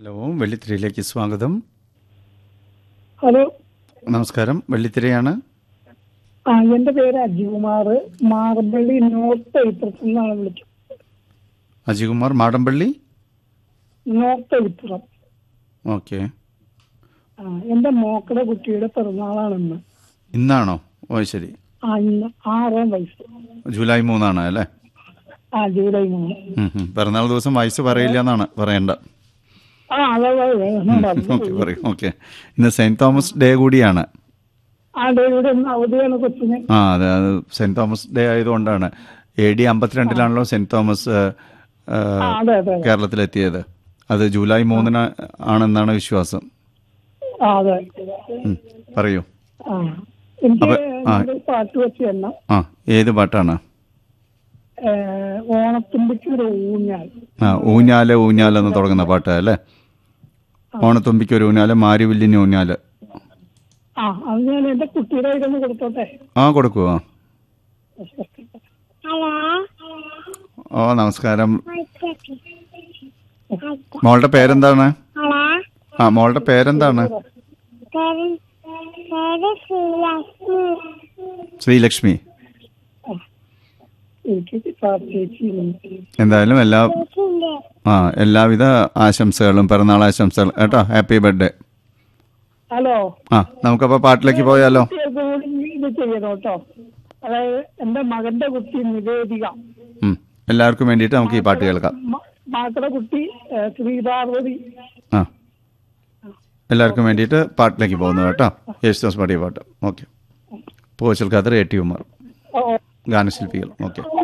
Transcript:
Hello വെള്ളിത്തിരയിലേക്ക് സ്വാഗതം hello നമസ്കാരം വെള്ളിത്തിരയാണ് ആ എന്റെ പേര് അജികുമാർ മാറമ്പള്ളി നോർത്ത് എഴുപ്പുറത്ത് നിന്നാണ് വിളിച്ചത് അജികുമാർ മാടമ്പള്ളി നോർത്ത് എഴുപ്പുറം ഓക്കെ ആ എന്റെ മോക്കടെ കുട്ടിയുടെ പിറന്നാളാണ് ഇന്ന് ഇന്നാണോ ഓ ശരി ആ ഇന്ന് ആറാം വയസ്സ് ജൂലൈ മൂന്നാണ് അല്ലേ ആ ജൂലൈ മൂന്ന് ഉം, ഉം. പിറന്നാൾ ദിവസം വയസ്സ് പറയില്ല എന്നാണ് പറയേണ്ട ആ അതെ അതെ അതെ ഓക്കെ പറയൂ ഓക്കെ ഇന്ന് സെയിന്റ് തോമസ് ഡേ കൂടിയാണ് ആ ഡേയുടെ ഒന്ന് അവധിയാണ് കൊച്ചിന് ആ അതെ അത് സെന്റ് തോമസ് ഡേ ആയതുകൊണ്ടാണ് എ ഡി അമ്പത്തിരണ്ടിലാണല്ലോ സെന്റ് തോമസ് ആ, ആ അതെ അതെ അതെ. കേരളത്തിലെത്തിയത് അത് ജൂലൈ മൂന്നിന് ആണെന്നാണ് വിശ്വാസം ആ അതെ ഉം, പറയൂ ആ എനിക്ക് അപ്പൊ, ആ. ഒരു പാട്ട് വെച്ച് തന്നെ ആ ഏത് പാട്ടാണ് ഓണത്തുമ്പിക്ക് ഒരു ഊഞ്ഞാൽ ആ ഊഞ്ഞാല് ഊഞ്ഞാല് എന്ന് തുടങ്ങുന്ന പാട്ട് അല്ലേ ഓണത്തുമ്പിക്ക് ഒരു ഊഞ്ഞാല് മാരിവില്ലിന് ഊഞ്ഞാല് ആ അത് ഞാൻ എന്റെ കുട്ടിയുടെ കയ്യിലൊന്ന് കൊടുത്തോട്ടെ ആ കൊടുക്കൂ ആ ഹലോ ഓ നമസ്കാരം മോളുടെ പേരെന്താണ് ഹലോ ആ മോളുടെ പേരെന്താണ് പേര് പേര് ശ്രീലക്ഷ്മി ശ്രീലക്ഷ്മി എനിക്ക് ചേച്ചി എന്തായാലും എല്ലാ ചേച്ചിന്റെ ആ എല്ലാവിധ ആശംസകളും പിറന്നാൾ ആശംസകൾ കേട്ടോ ഹാപ്പി ബർത്ത്ഡേ ഹലോ ആ നമുക്കപ്പോൾ പാട്ടിലേക്ക് പോയാലോ കുട്ടികൾക്ക് കൂടി ഇത് ചെയ്യണം കേട്ടോ അതായത് എന്റെ മകന്റെ കുട്ടി നിവേദിക ഉം. എല്ലാവർക്കും വേണ്ടിയിട്ട് നമുക്ക് ഈ പാട്ട് കേൾക്കാം മ- മകളുടെ കുട്ടി ഏഹ്, ശ്രീപാർവതി ആ എല്ലാവർക്കും വേണ്ടിയിട്ട് പാട്ടിലേക്ക് പോകുന്നു കേട്ടോ യേശുദാസ് പാടിയ പാട്ട് okay Poovachal Khader A T Umar ഓ, ഓ. ഗാനശില്പികൾ ഓക്കെ